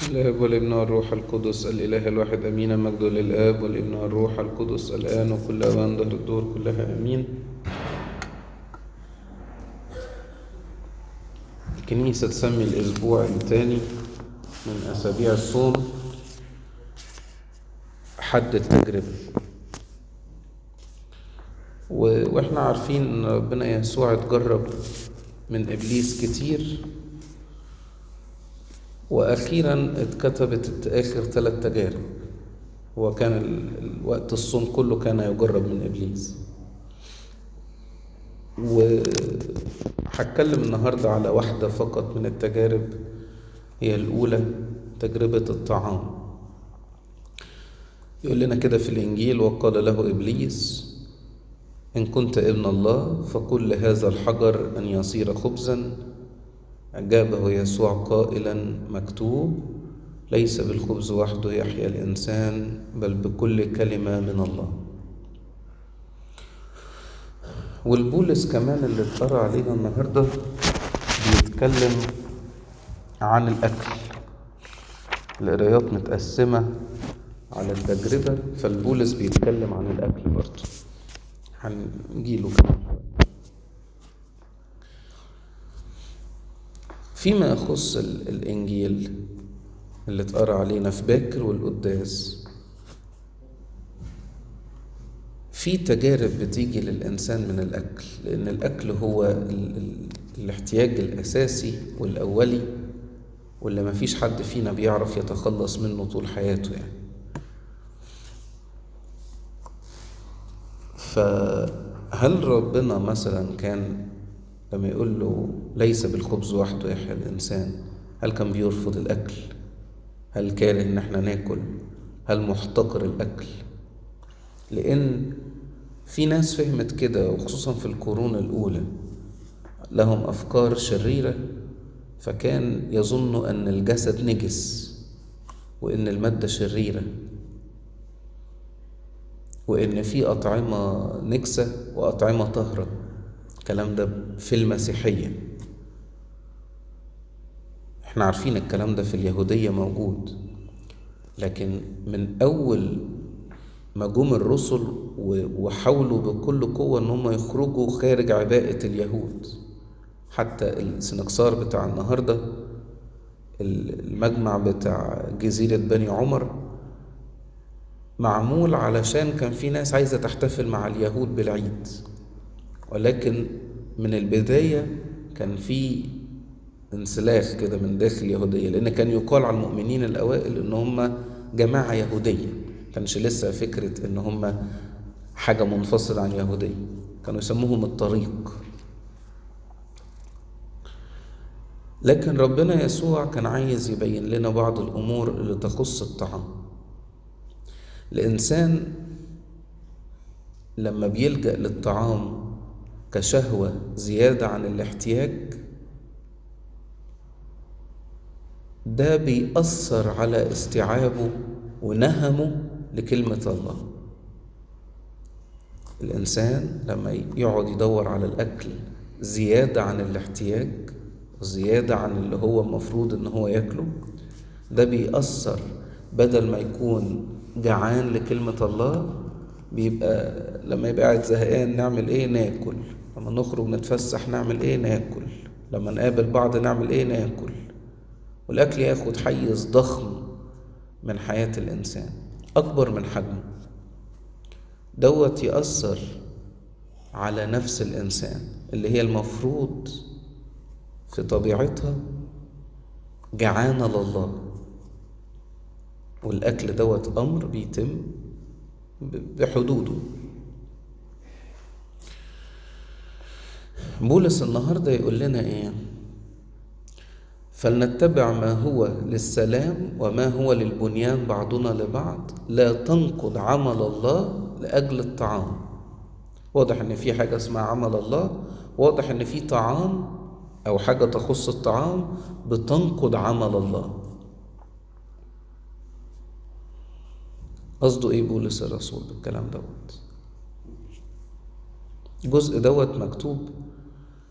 الآب والابن والروح القدس الإله الواحد أمين المجد للآب والابن والروح القدس الآن وكل أوان دهر الدور كلها أمين الكنيسة تسمي الأسبوع الثاني من أسابيع الصوم حد التجربة و- واحنا عارفين ان ربنا يسوع اتجرب من ابليس كتير واخيرا اتكتبت اخر ثلاث تجارب هو كان ال- الوقت الصوم كله كان يجرب من ابليس وهتكلم النهارده على واحده فقط من التجارب هي الاولى تجربه الطعام يقول لنا كده في الانجيل وقال له ابليس إن كنت ابن الله فقل لهذا الحجر أن يصير خبزا أجابه يسوع قائلا مكتوب ليس بالخبز وحده يحيا الإنسان بل بكل كلمة من الله والبولس كمان اللي اتقرأ علينا النهاردة بيتكلم عن الأكل القرايات متقسمة على التجربة فالبولس بيتكلم عن الأكل برضه هنجيله كمان شوية. فيما يخص ال- الإنجيل اللي اتقرأ علينا في باكر والقداس في تجارب بتيجي للإنسان من الأكل لأن الأكل هو ال- ال- الاحتياج الأساسي والأولي واللي مفيش حد فينا بيعرف يتخلص منه طول حياته يعني فهل ربنا مثلا كان لما يقول له ليس بالخبز وحده يحيا الإنسان هل كان بيرفض الأكل هل كاره إن احنا ناكل هل محتقر الأكل لأن في ناس فهمت كده وخصوصا في القرون الأولى لهم أفكار شريرة فكان يظن أن الجسد نجس وإن المادة شريرة وإن في أطعمة نكسة وأطعمة طاهرة الكلام ده في المسيحية احنا عارفين الكلام ده في اليهودية موجود لكن من أول ما جم الرسل و- وحاولوا بكل قوة إن هم يخرجوا خارج عباءة اليهود حتى السنكسار بتاع النهاردة المجمع بتاع جزيرة بني عمر معمول علشان كان في ناس عايزة تحتفل مع اليهود بالعيد ولكن من البداية كان في انسلاخ كده من داخل اليهودية لأن كان يقال على المؤمنين الأوائل إن هم جماعة يهودية كانش لسه فكرة إن هم حاجة منفصلة عن يهودية كانوا يسموهم الطريق لكن ربنا يسوع كان عايز يبين لنا بعض الأمور اللي تخص الطعام الإنسان لما بيلجأ للطعام كشهوة زيادة عن الاحتياج ده بيأثر على استيعابه ونهمه لكلمة الله الإنسان لما يقعد يدور على الأكل زيادة عن الاحتياج زيادة عن اللي هو المفروض إن هو ياكله ده بيأثر بدل ما يكون جعان لكلمة الله بيبقى لما يبقى قاعد زهقان نعمل ايه ناكل لما نخرج نتفسح نعمل ايه ناكل لما نقابل بعض نعمل ايه ناكل والاكل ياخد حيز ضخم من حياة الانسان اكبر من حجمه دوت يأثر على نفس الانسان اللي هي المفروض في طبيعتها جعانة لله والأكل دوت أمر بيتم بحدوده بولس النهارده يقول لنا ايه فلنتبع ما هو للسلام وما هو للبنيان بعضنا لبعض لا تنقض عمل الله لاجل الطعام واضح ان في حاجه اسمها عمل الله واضح ان في طعام او حاجه تخص الطعام بتنقض عمل الله قصده ايه بولس الرسول بالكلام دوت الجزء دوت مكتوب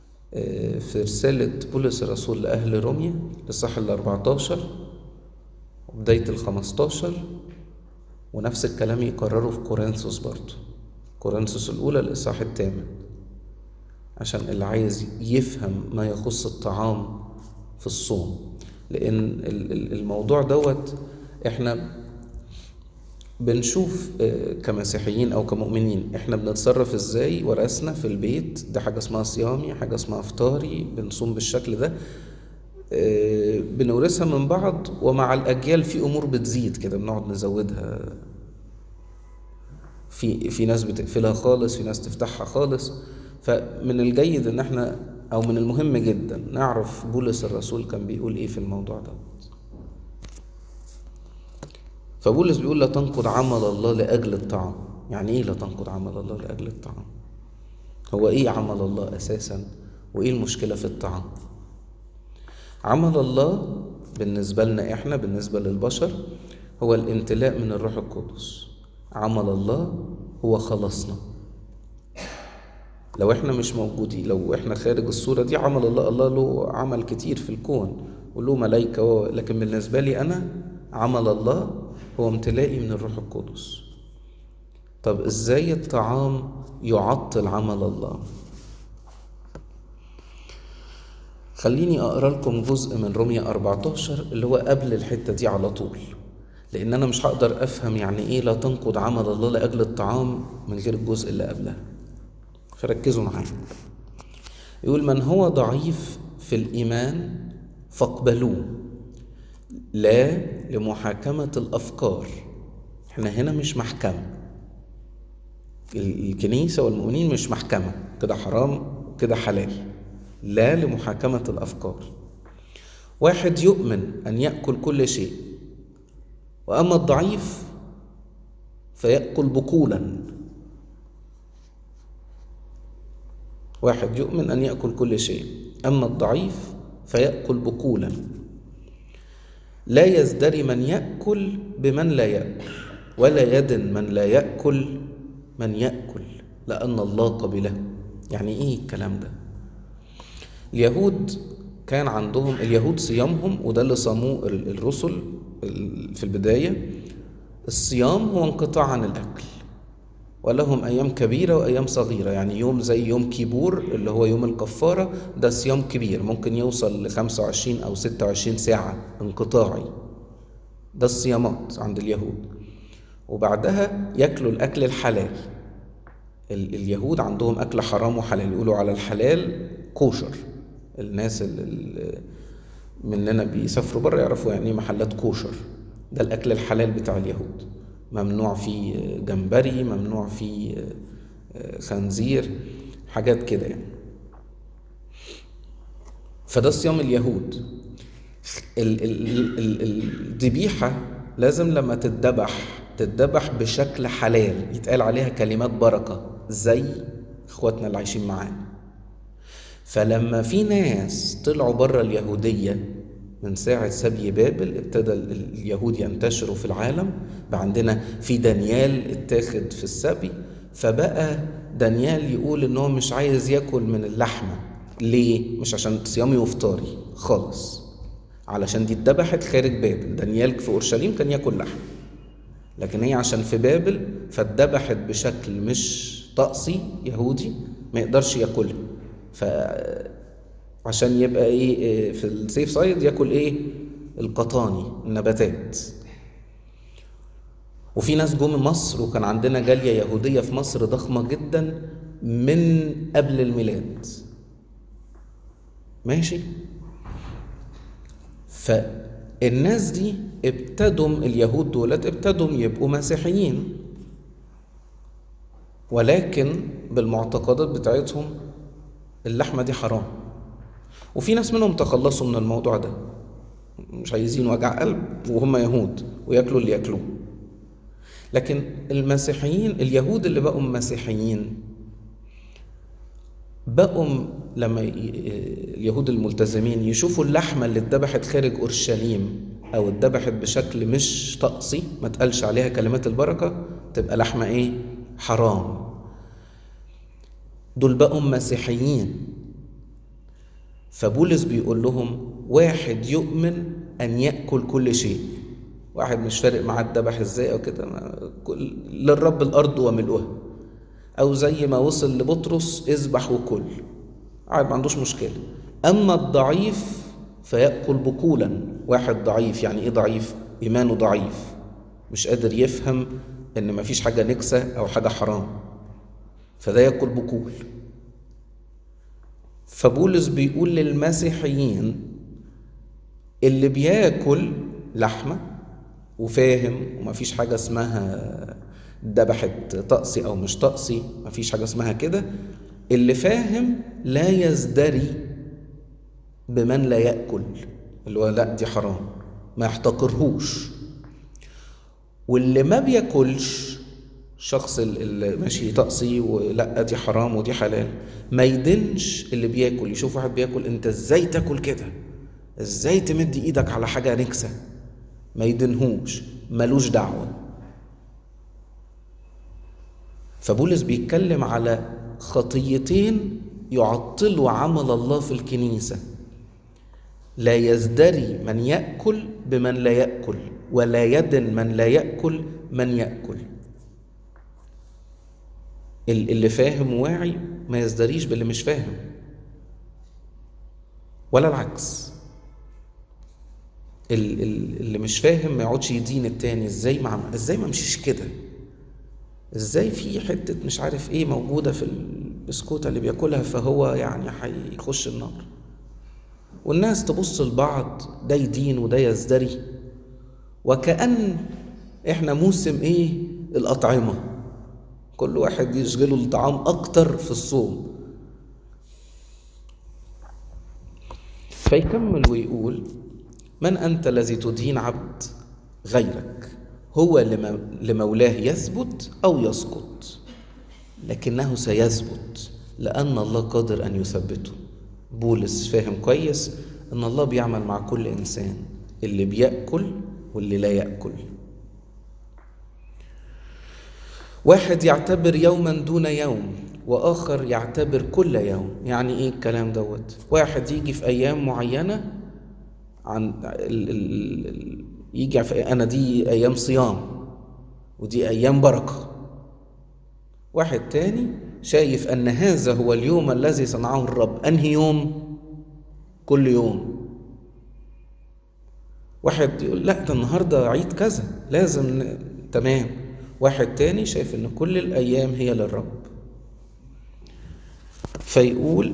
في رسالة بولس الرسول لأهل روميا الإصحاح ال 14 بداية الخمستاشر ونفس الكلام يكرره في كورنثوس برضه كورنثوس الأولى الإصحاح الثامن عشان اللي عايز يفهم ما يخص الطعام في الصوم لأن الموضوع دوت احنا بنشوف كمسيحيين او كمؤمنين احنا بنتصرف ازاي ورثنا في البيت ده حاجه اسمها صيامي حاجه اسمها افطاري بنصوم بالشكل ده بنورثها من بعض ومع الاجيال في امور بتزيد كده بنقعد نزودها في في ناس بتقفلها خالص في ناس تفتحها خالص فمن الجيد ان احنا او من المهم جدا نعرف بولس الرسول كان بيقول ايه في الموضوع ده فبولس بيقول لا تنقض عمل الله لاجل الطعام يعني ايه لا تنقض عمل الله لاجل الطعام هو ايه عمل الله اساسا وايه المشكله في الطعام عمل الله بالنسبه لنا احنا بالنسبه للبشر هو الامتلاء من الروح القدس عمل الله هو خلصنا لو احنا مش موجودين لو احنا خارج الصورة دي عمل الله الله له عمل كتير في الكون وله ملايكة لكن بالنسبة لي أنا عمل الله هو امتلائي من الروح القدس طب ازاي الطعام يعطل عمل الله خليني أقرأ لكم جزء من رومية 14 اللي هو قبل الحتة دي على طول لأن أنا مش هقدر أفهم يعني إيه لا تنقض عمل الله لأجل الطعام من غير الجزء اللي قبلها فركزوا معايا يقول من هو ضعيف في الإيمان فاقبلوه لا لمحاكمة الأفكار احنا هنا مش محكمة الكنيسة والمؤمنين مش محكمة كده حرام كده حلال لا لمحاكمة الأفكار واحد يؤمن أن يأكل كل شيء وأما الضعيف فيأكل بقولا واحد يؤمن أن يأكل كل شيء أما الضعيف فيأكل بقولا لا يزدري من يأكل بمن لا يأكل ولا يدن من لا يأكل من يأكل لأن الله قبله يعني إيه الكلام ده اليهود كان عندهم اليهود صيامهم وده اللي صاموه الرسل في البداية الصيام هو انقطاع عن الأكل ولهم أيام كبيرة وأيام صغيرة يعني يوم زي يوم كيبور اللي هو يوم الكفارة ده صيام كبير ممكن يوصل ل 25 أو 26 ساعة انقطاعي ده الصيامات عند اليهود وبعدها ياكلوا الأكل الحلال اليهود عندهم أكل حرام وحلال يقولوا على الحلال كوشر الناس اللي مننا بيسافروا بره يعرفوا يعني محلات كوشر ده الأكل الحلال بتاع اليهود ممنوع فيه جمبري ممنوع فيه خنزير حاجات كده يعني فده صيام اليهود الذبيحة لازم لما تتذبح تتذبح بشكل حلال يتقال عليها كلمات بركة زي اخواتنا اللي عايشين معانا فلما في ناس طلعوا بره اليهودية من ساعة سبي بابل ابتدى اليهود ينتشروا في العالم بقى عندنا في دانيال اتاخد في السبي فبقى دانيال يقول ان هو مش عايز ياكل من اللحمة ليه؟ مش عشان صيامي وفطاري خالص علشان دي اتذبحت خارج بابل دانيال في اورشليم كان ياكل لحم لكن هي عشان في بابل فاتذبحت بشكل مش طقسي يهودي ما يقدرش ياكلها ف عشان يبقى ايه في السيف سايد ياكل ايه القطاني النباتات وفي ناس جم مصر وكان عندنا جاليه يهوديه في مصر ضخمه جدا من قبل الميلاد ماشي فالناس دي ابتدوا اليهود دولت ابتدوا يبقوا مسيحيين ولكن بالمعتقدات بتاعتهم اللحمه دي حرام وفي ناس منهم تخلصوا من الموضوع ده مش عايزين وجع قلب وهم يهود وياكلوا اللي ياكلوه لكن المسيحيين اليهود اللي بقوا مسيحيين بقوا لما اليهود الملتزمين يشوفوا اللحمة اللي اتذبحت خارج أورشليم أو اتذبحت بشكل مش طقسي ما تقالش عليها كلمات البركة تبقى لحمة إيه؟ حرام دول بقوا مسيحيين فبولس بيقول لهم واحد يؤمن أن يأكل كل شيء واحد مش فارق معاه الذبح ازاي او كده للرب الارض وملؤها او زي ما وصل لبطرس اذبح وكل قاعد ما عندوش مشكله اما الضعيف فياكل بكولا واحد ضعيف يعني ايه ضعيف ايمانه ضعيف مش قادر يفهم ان مفيش حاجه نكسه او حاجه حرام فده ياكل بكول فبولس بيقول للمسيحيين اللي بياكل لحمه وفاهم ومفيش حاجه اسمها ذبحت طقسي او مش طقسي مفيش حاجه اسمها كده اللي فاهم لا يزدري بمن لا ياكل اللي هو لا دي حرام ما يحتقرهوش واللي ما بياكلش شخص اللي ماشي طقسي ولا دي حرام ودي حلال ما يدنش اللي بياكل يشوف واحد بياكل انت ازاي تاكل كده ازاي تمد ايدك على حاجه نكسه ما يدنهوش ملوش دعوه فبولس بيتكلم على خطيتين يعطلوا عمل الله في الكنيسه لا يزدري من ياكل بمن لا ياكل ولا يدن من لا ياكل من ياكل اللي فاهم واعي ما يزدريش باللي مش فاهم ولا العكس اللي مش فاهم ما يقعدش يدين التاني ازاي ما ازاي ما امشيش كده ازاي في حته مش عارف ايه موجوده في البسكوته اللي بياكلها فهو يعني هيخش النار والناس تبص لبعض ده يدين وده يزدري وكأن احنا موسم ايه الأطعمة كل واحد يشغله الطعام أكتر في الصوم فيكمل ويقول من أنت الذي تدين عبد غيرك هو لمولاه يثبت أو يسقط لكنه سيثبت لأن الله قادر أن يثبته بولس فاهم كويس ان الله بيعمل مع كل انسان اللي بياكل واللي لا ياكل واحد يعتبر يوما دون يوم واخر يعتبر كل يوم يعني ايه الكلام دوت واحد يجي في ايام معينه عن ال ال ال يجي في انا دي ايام صيام ودي ايام بركه واحد تاني شايف أن هذا هو اليوم الذي صنعه الرب أنهي يوم كل يوم واحد يقول لا ده النهاردة عيد كذا لازم ن... تمام واحد تاني شايف أن كل الأيام هي للرب فيقول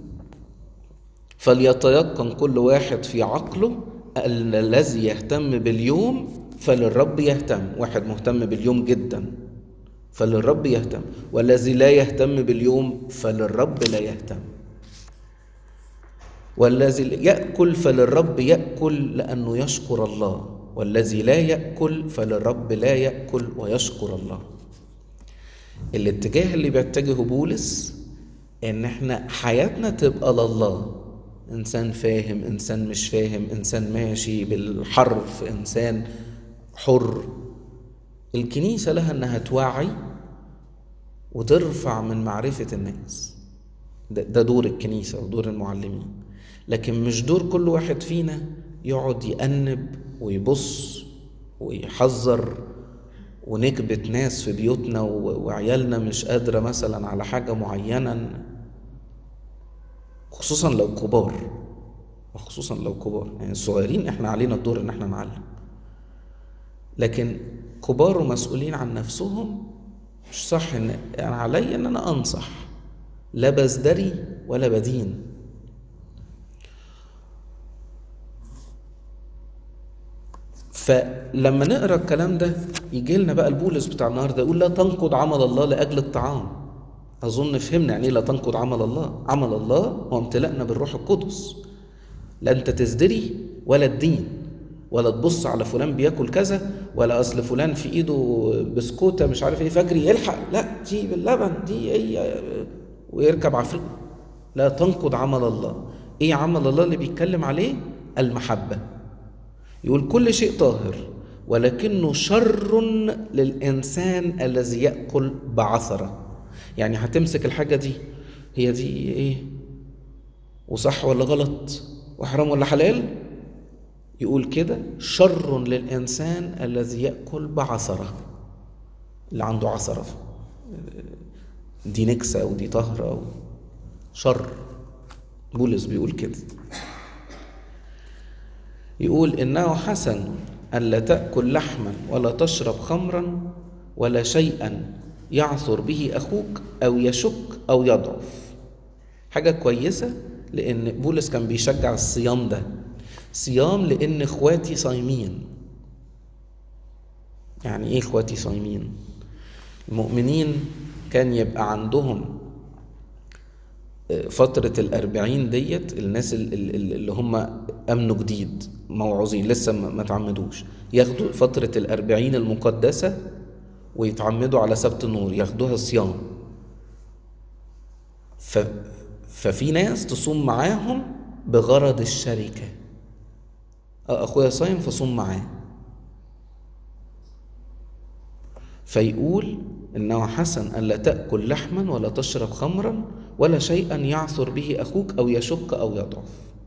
فليتيقن كل واحد في عقله أن الذي يهتم باليوم فللرب يهتم واحد مهتم باليوم جدا فللرب يهتم والذي لا يهتم باليوم فللرب لا يهتم والذي يأكل فللرب يأكل لأنه يشكر الله والذي لا يأكل فللرب لا يأكل ويشكر الله الاتجاه اللي بيتجهه بولس ان احنا حياتنا تبقى لله انسان فاهم انسان مش فاهم انسان ماشي بالحرف انسان حر الكنيسة لها أنها توعي وترفع من معرفة الناس ده, ده دور الكنيسة ودور المعلمين لكن مش دور كل واحد فينا يقعد يأنب ويبص ويحذر ونكبت ناس في بيوتنا وعيالنا مش قادرة مثلا على حاجة معينة خصوصا لو كبار وخصوصا لو كبار يعني الصغيرين احنا علينا الدور ان احنا نعلم لكن كبار ومسؤولين عن نفسهم مش صح ان يعني علي ان انا انصح لا بزدري ولا بدين فلما نقرا الكلام ده يجي لنا بقى البولس بتاع النهارده يقول لا تنقض عمل الله لاجل الطعام اظن فهمنا يعني لا تنقض عمل الله عمل الله هو امتلاءنا بالروح القدس لا انت تزدري ولا الدين ولا تبص على فلان بياكل كذا ولا اصل فلان في ايده بسكوته مش عارف ايه فجري يلحق لا دي باللبن دي هي ويركب عفريت لا تنقض عمل الله ايه عمل الله اللي بيتكلم عليه المحبه يقول كل شيء طاهر ولكنه شر للانسان الذي ياكل بعثره يعني هتمسك الحاجه دي هي دي ايه وصح ولا غلط وحرام ولا حلال يقول كده شر للإنسان الذي يأكل بعثرة اللي عنده عثرة دي نكسة ودي طهرة شر بولس بيقول كده يقول إنه حسن ألا تأكل لحما ولا تشرب خمرا ولا شيئا يعثر به أخوك أو يشك أو يضعف حاجة كويسة لأن بولس كان بيشجع الصيام ده صيام لأن إخواتي صايمين يعني إيه إخواتي صايمين؟ المؤمنين كان يبقى عندهم فترة الأربعين ديت الناس اللي هم أمنوا جديد موعوظين لسه ما تعمدوش ياخدوا فترة الأربعين المقدسة ويتعمدوا على سبت النور ياخدوها صيام ف... ففي ناس تصوم معاهم بغرض الشركة أخويا صايم فصوم معاه فيقول إنه حسن ألا تأكل لحما ولا تشرب خمرا ولا شيئا يعثر به أخوك أو يشك أو يضعف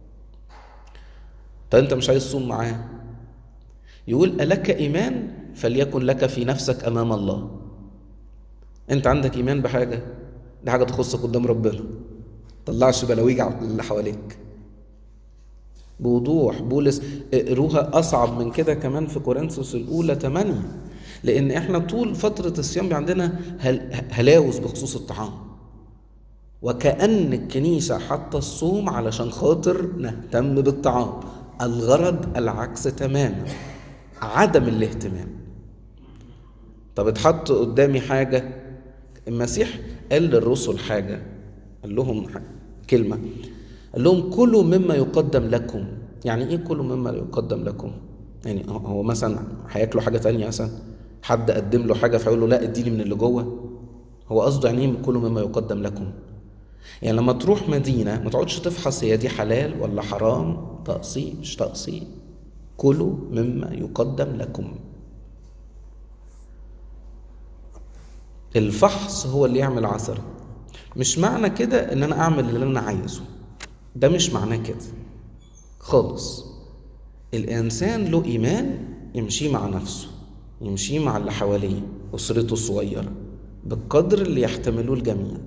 طيب أنت مش عايز تصوم معاه يقول ألك إيمان فليكن لك في نفسك أمام الله أنت عندك إيمان بحاجة دي حاجة تخصك قدام ربنا طلعش بلاويج على اللي حواليك بوضوح بولس اقروها أصعب من كده كمان في كورنثوس الأولى 8 لأن إحنا طول فترة الصيام عندنا هلاوس بخصوص الطعام وكأن الكنيسة حاطة الصوم علشان خاطر نهتم بالطعام الغرض العكس تماما عدم الاهتمام طب اتحط قدامي حاجة المسيح قال للرسل حاجة قال لهم كلمة قال لهم كلوا مما يقدم لكم يعني ايه كلوا مما يقدم لكم يعني هو مثلا هياكلوا حاجة تانية مثلا حد قدم له حاجة فيقول له لا اديني من اللي جوه هو قصده يعني ايه كلوا مما يقدم لكم يعني لما تروح مدينة ما تقعدش تفحص هي دي حلال ولا حرام تقصي مش تقصي كلوا مما يقدم لكم الفحص هو اللي يعمل عثرة مش معنى كده ان انا اعمل اللي انا عايزه ده مش معناه كده خالص الانسان له ايمان يمشي مع نفسه يمشي مع اللي حواليه اسرته الصغيره بالقدر اللي يحتملوه الجميع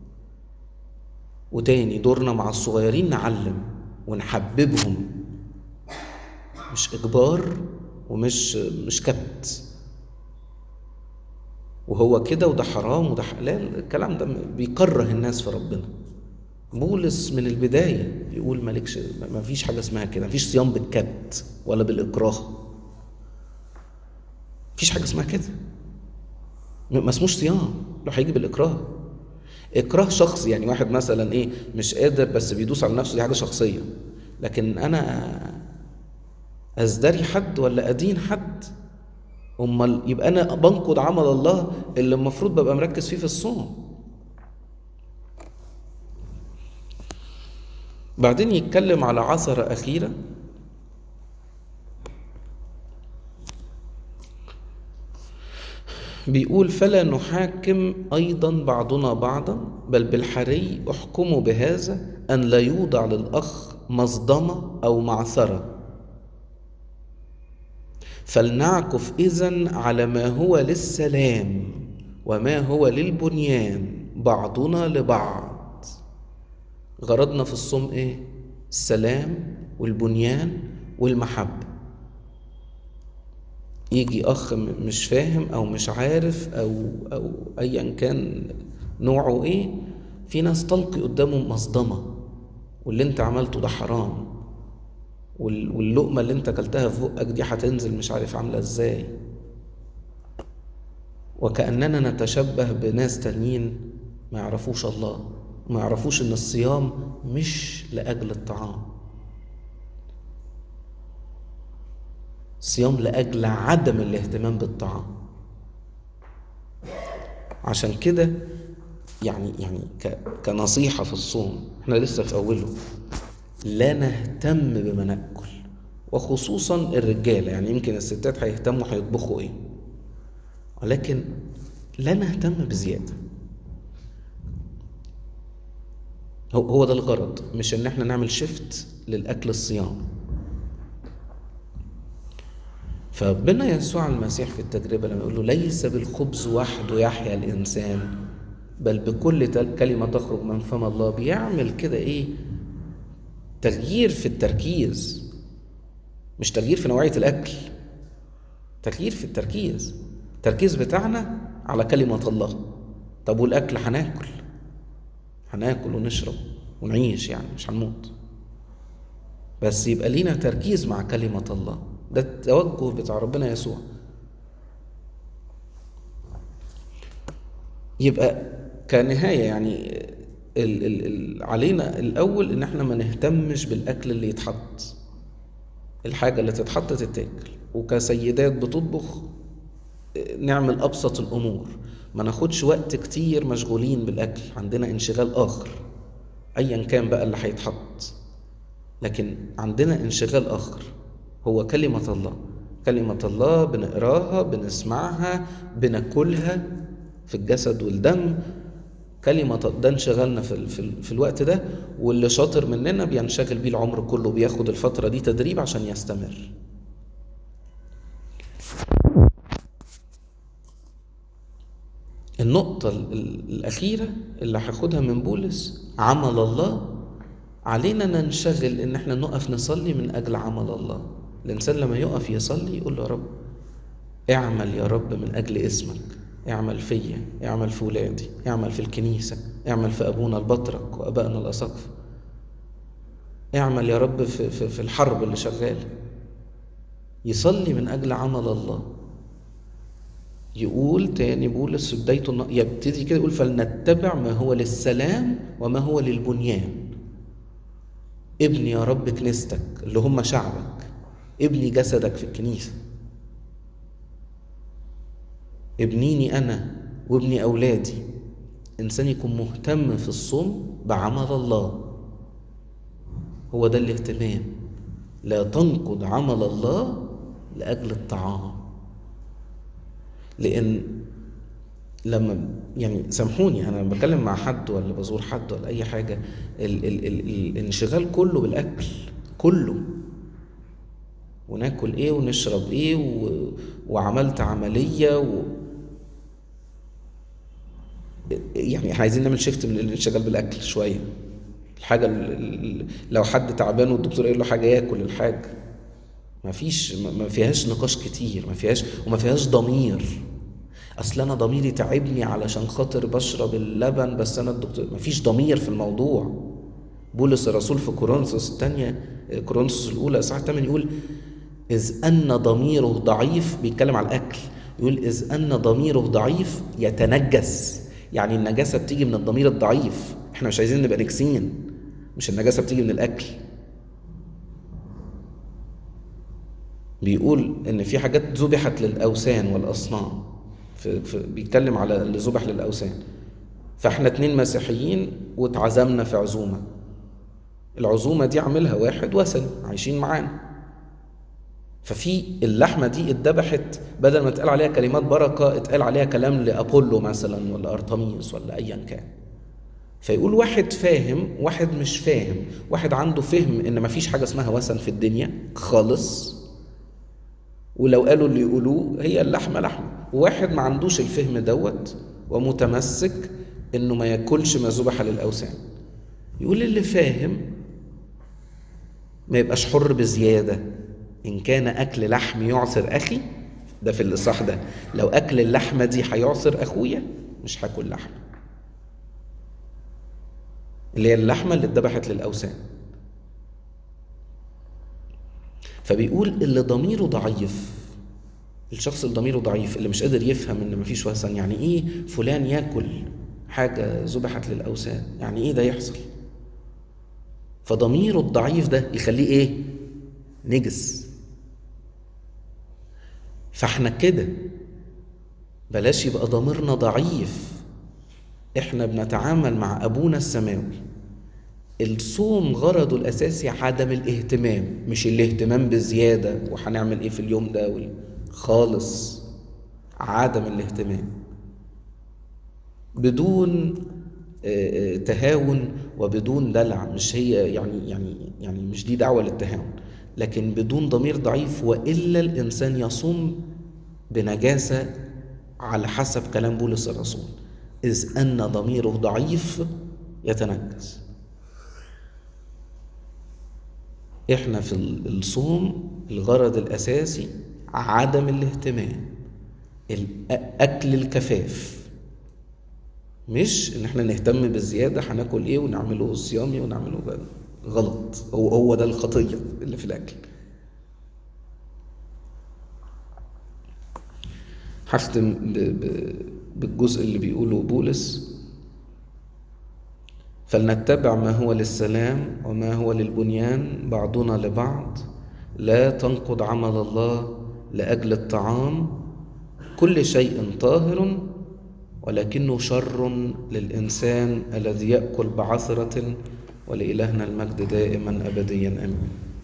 وتاني دورنا مع الصغيرين نعلم ونحببهم مش اجبار ومش مش كبت وهو كده وده حرام وده حلال الكلام ده بيكره الناس في ربنا بولس من البداية يقول مالكش ما فيش حاجة اسمها كده ما فيش صيام بالكبت ولا بالإكراه فيش حاجة اسمها كده ما اسموش صيام لو هيجي بالإكراه إكراه شخصي يعني واحد مثلا إيه مش قادر بس بيدوس على نفسه دي حاجة شخصية لكن أنا أزدري حد ولا أدين حد امال يبقى انا بنقض عمل الله اللي المفروض ببقى مركز فيه في الصوم بعدين يتكلم على عثرة أخيرة بيقول فلا نحاكم أيضا بعضنا بعضا بل بالحري احكموا بهذا أن لا يوضع للأخ مصدمة أو معثرة فلنعكف إذن على ما هو للسلام وما هو للبنيان بعضنا لبعض غرضنا في الصوم إيه؟ السلام والبنيان والمحبة يجي أخ مش فاهم أو مش عارف أو أو أيا كان نوعه إيه في ناس تلقي قدامه مصدمة واللي أنت عملته ده حرام واللقمة اللي انت اكلتها في بقك دي هتنزل مش عارف عاملة ازاي وكأننا نتشبه بناس تانيين ما يعرفوش الله ما يعرفوش ان الصيام مش لأجل الطعام الصيام لأجل عدم الاهتمام بالطعام عشان كده يعني يعني كنصيحة في الصوم احنا لسه في أوله لا نهتم بما ناكل وخصوصا الرجاله يعني يمكن الستات هيهتموا هيطبخوا ايه ولكن لا نهتم بزياده هو ده الغرض مش ان احنا نعمل شيفت للاكل الصيام فربنا يسوع المسيح في التجربة لما يقول له ليس بالخبز وحده يحيا الإنسان بل بكل كلمة تخرج من فم الله بيعمل كده إيه تغيير في التركيز مش تغيير في نوعية الأكل تغيير في التركيز التركيز بتاعنا على كلمة الله طب والأكل هناكل هناكل ونشرب ونعيش يعني مش هنموت بس يبقى لينا تركيز مع كلمة الله ده التوجه بتاع ربنا يسوع يبقى كنهاية يعني ال ال ال علينا الأول إن احنا ما نهتمش بالأكل اللي يتحط الحاجة اللي تتحط تتاكل وكسيدات بتطبخ نعمل أبسط الأمور ما ناخدش وقت كتير مشغولين بالأكل عندنا انشغال آخر أيا كان بقى اللي هيتحط لكن عندنا انشغال آخر هو كلمة الله كلمة الله بنقراها بنسمعها بناكلها في الجسد والدم كلمة ده انشغلنا في, في, في الوقت ده واللي شاطر مننا بينشغل بيه العمر كله بياخد الفترة دي تدريب عشان يستمر النقطة الأخيرة اللي هاخدها من بولس عمل الله علينا ننشغل إن احنا نقف نصلي من أجل عمل الله الإنسان لما يقف يصلي يقول له يا رب اعمل يا رب من أجل اسمك اعمل فيا اعمل في ولادي اعمل في الكنيسة اعمل في أبونا البطرك وأبائنا الأساقفة اعمل يا رب في, في, في الحرب اللي شغالة يصلي من أجل عمل الله يقول تاني بولس بدايته يبتدي كده يقول فلنتبع ما هو للسلام وما هو للبنيان ابني يا رب كنيستك اللي هم شعبك ابني جسدك في الكنيسة ابنيني أنا وابني أولادي إنسان يكون مهتم في الصوم بعمل الله هو ده الاهتمام لا تنقض عمل الله لأجل الطعام لأن لما يعني سامحوني انا بتكلم مع حد ولا بزور حد ولا اي حاجه ال ال ال الانشغال كله بالاكل كله وناكل ايه ونشرب ايه و... وعملت عمليه و... يعني احنا عايزين نعمل شيفت من الانشغال بالاكل شويه الحاجه ال... لو حد تعبان والدكتور قال له حاجه ياكل الحاجه ما فيش ما فيهاش نقاش كتير ما فيهاش وما فيهاش ضمير اصل انا ضميري تعبني علشان خاطر بشرب اللبن بس انا الدكتور مفيش ضمير في الموضوع بولس الرسول في كورنثوس الثانيه كورنثوس الاولى اصحاح 8 يقول اذ ان ضميره ضعيف بيتكلم على الاكل يقول اذ ان ضميره ضعيف يتنجس يعني النجاسه بتيجي من الضمير الضعيف احنا مش عايزين نبقى نكسين مش النجاسه بتيجي من الاكل بيقول ان في حاجات ذبحت للاوثان والاصنام في في بيتكلم على اللي ذبح للاوثان فاحنا اتنين مسيحيين واتعزمنا في عزومه العزومه دي عاملها واحد وثني عايشين معانا ففي اللحمه دي اتذبحت بدل ما اتقال عليها كلمات بركه اتقال عليها كلام لابولو مثلا ولا ارتميس ولا ايا كان فيقول واحد فاهم واحد مش فاهم واحد عنده فهم ان مفيش حاجه اسمها وثن في الدنيا خالص ولو قالوا اللي يقولوه هي اللحمه لحمه وواحد ما عندوش الفهم دوت ومتمسك انه ما ياكلش ما ذبح للاوثان يقول اللي فاهم ما يبقاش حر بزياده ان كان اكل لحم يعثر اخي ده في الاصحاح ده لو اكل اللحمه دي هيعثر اخويا مش هاكل لحمه اللي هي اللحمه اللي اتذبحت للاوثان فبيقول اللي ضميره ضعيف الشخص اللي ضميره ضعيف اللي مش قادر يفهم ان مفيش وثن يعني ايه فلان ياكل حاجه ذبحت للاوثان يعني ايه ده يحصل فضميره الضعيف ده يخليه ايه نجس فاحنا كده بلاش يبقى ضميرنا ضعيف احنا بنتعامل مع ابونا السماوي الصوم غرضه الاساسي عدم الاهتمام مش الاهتمام بزياده وهنعمل ايه في اليوم ده خالص عدم الاهتمام بدون تهاون وبدون دلع مش هي يعني يعني يعني مش دي دعوه للتهاون لكن بدون ضمير ضعيف وإلا الإنسان يصوم بنجاسة على حسب كلام بولس الرسول إذ أن ضميره ضعيف يتنجس إحنا في الصوم الغرض الأساسي عدم الاهتمام أكل الكفاف مش إن إحنا نهتم بالزيادة هناكل إيه ونعمله صيامي ونعمله بقى. غلط هو هو ده الخطية اللي في الأكل هختم بالجزء اللي بيقوله بولس فلنتبع ما هو للسلام وما هو للبنيان بعضنا لبعض لا تنقض عمل الله لأجل الطعام كل شيء طاهر ولكنه شر للإنسان الذي يأكل بعثرة ولإلهنا المجد دائما أبديا آمين